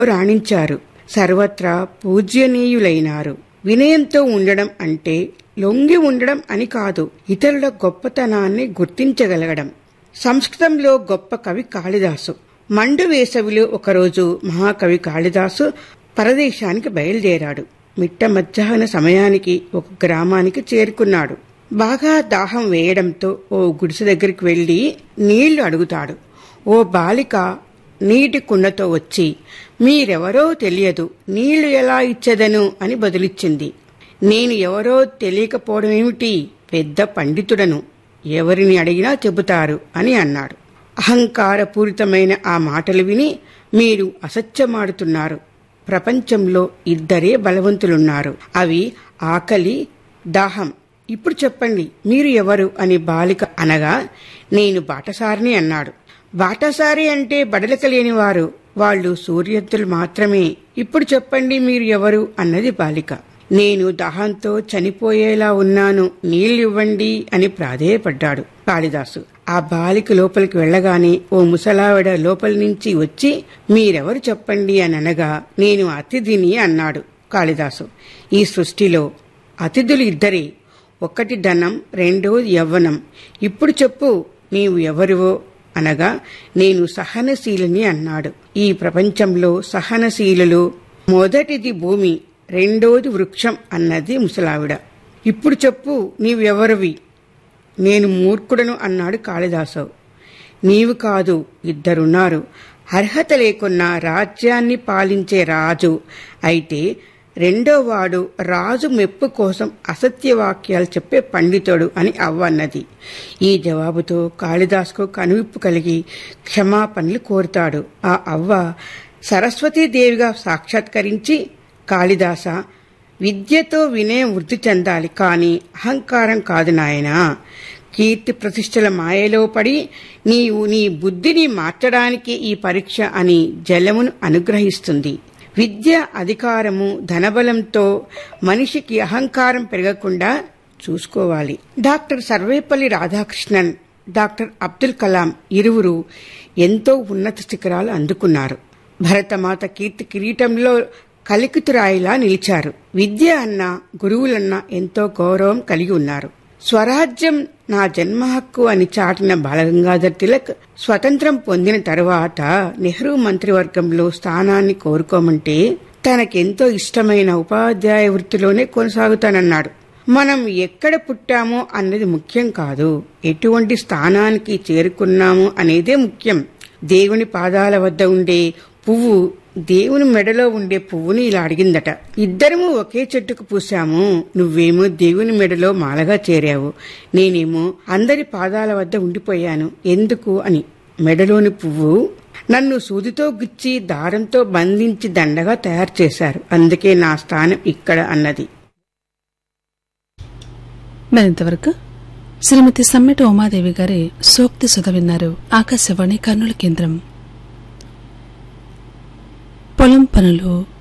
రాణించారు సర్వత్రా పూజ్యనీయులైనారు వినయంతో ఉండడం అంటే లొంగి ఉండడం అని కాదు ఇతరుల గొప్పతనాన్ని గుర్తించగలగడం సంస్కృతంలో గొప్ప కవి కాళిదాసు మండు వేసవిలో ఒకరోజు మహాకవి కాళిదాసు పరదేశానికి బయలుదేరాడు మిట్ట మధ్యాహ్న సమయానికి ఒక గ్రామానికి చేరుకున్నాడు బాగా దాహం వేయడంతో ఓ గుడిసె దగ్గరికి వెళ్లి నీళ్లు అడుగుతాడు ఓ బాలిక నీటి కుండతో వచ్చి మీరెవరో తెలియదు నీళ్లు ఎలా ఇచ్చెదను అని బదులిచ్చింది నేను ఎవరో తెలియకపోవడమేమిటి పెద్ద పండితుడను ఎవరిని అడిగినా చెబుతారు అని అన్నాడు అహంకారపూరితమైన ఆ మాటలు విని మీరు అసత్యమాడుతున్నారు ప్రపంచంలో ఇద్దరే బలవంతులున్నారు అవి ఆకలి దాహం ఇప్పుడు చెప్పండి మీరు ఎవరు అని బాలిక అనగా నేను బాటసారిని అన్నాడు బాటసారి అంటే బడలిక లేనివారు వాళ్ళు సూర్యత్తులు మాత్రమే ఇప్పుడు చెప్పండి మీరు ఎవరు అన్నది బాలిక నేను దాహంతో చనిపోయేలా ఉన్నాను నీళ్ళివ్వండి అని ప్రాధేయపడ్డాడు కాళిదాసు ఆ బాలిక లోపలికి వెళ్ళగానే ఓ ముసలావిడ లోపలి నుంచి వచ్చి మీరెవరు చెప్పండి అని అనగా నేను అతిథిని అన్నాడు కాళిదాసు ఈ సృష్టిలో అతిథులు ఇద్దరే ఒకటి ధనం రెండోది యవ్వనం ఇప్పుడు చెప్పు నీవు ఎవరివో అనగా నేను సహనశీలిని అన్నాడు ఈ ప్రపంచంలో సహనశీలులు మొదటిది భూమి రెండోది వృక్షం అన్నది ముసలావిడ ఇప్పుడు చెప్పు నీవెవరివి నేను మూర్ఖుడను అన్నాడు కాళిదాసు నీవు కాదు ఇద్దరున్నారు అర్హత లేకున్నా రాజ్యాన్ని పాలించే రాజు అయితే రెండోవాడు రాజు మెప్పు కోసం అసత్య వాక్యాలు చెప్పే పండితుడు అని అవ్వ అన్నది ఈ జవాబుతో కాళిదాసుకు కనువిప్పు కలిగి క్షమాపణలు కోరుతాడు ఆ అవ్వ సరస్వతీదేవిగా సాక్షాత్కరించి కాళిదాస విద్యతో వినయం వృద్ధి చెందాలి కాని అహంకారం కాదు నాయనా కీర్తి ప్రతిష్టల మాయలో పడి నీవు నీ బుద్ధిని మార్చడానికి ఈ పరీక్ష అని జలమును అనుగ్రహిస్తుంది విద్య అధికారము ధనబలంతో మనిషికి అహంకారం పెరగకుండా చూసుకోవాలి డాక్టర్ సర్వేపల్లి రాధాకృష్ణన్ డాక్టర్ అబ్దుల్ కలాం ఇరువురు ఎంతో ఉన్నత శిఖరాలు అందుకున్నారు భరతమాత కీర్తి కిరీటంలో కలికితురాయిలా నిలిచారు విద్య అన్న గురువులన్న ఎంతో గౌరవం కలిగి ఉన్నారు స్వరాజ్యం నా జన్మ హక్కు అని చాటిన బాలగంగాధర్ తిలక్ స్వతంత్రం పొందిన తరువాత నెహ్రూ మంత్రివర్గంలో స్థానాన్ని కోరుకోమంటే తనకెంతో ఇష్టమైన ఉపాధ్యాయ వృత్తిలోనే కొనసాగుతానన్నాడు మనం ఎక్కడ పుట్టామో అన్నది ముఖ్యం కాదు ఎటువంటి స్థానానికి చేరుకున్నాము అనేదే ముఖ్యం దేవుని పాదాల వద్ద ఉండే పువ్వు దేవుని మెడలో ఉండే పువ్వుని ఇలా అడిగిందట ఇద్దరము ఒకే చెట్టుకు పూసాము నువ్వేమో దేవుని మెడలో మాలగా చేరావు నేనేమో అందరి పాదాల వద్ద ఉండిపోయాను ఎందుకు అని మెడలోని పువ్వు నన్ను సూదితో గుచ్చి దారంతో బంధించి దండగా తయారు చేశారు అందుకే నా స్థానం ఇక్కడ అన్నది మరింతవరకు శ్రీమతి సమ్మెట ఉమాదేవి గారి సూక్తి సుధ విన్నారు ఆకాశవాణి కర్నూలు కేంద్రం పొలం పనులు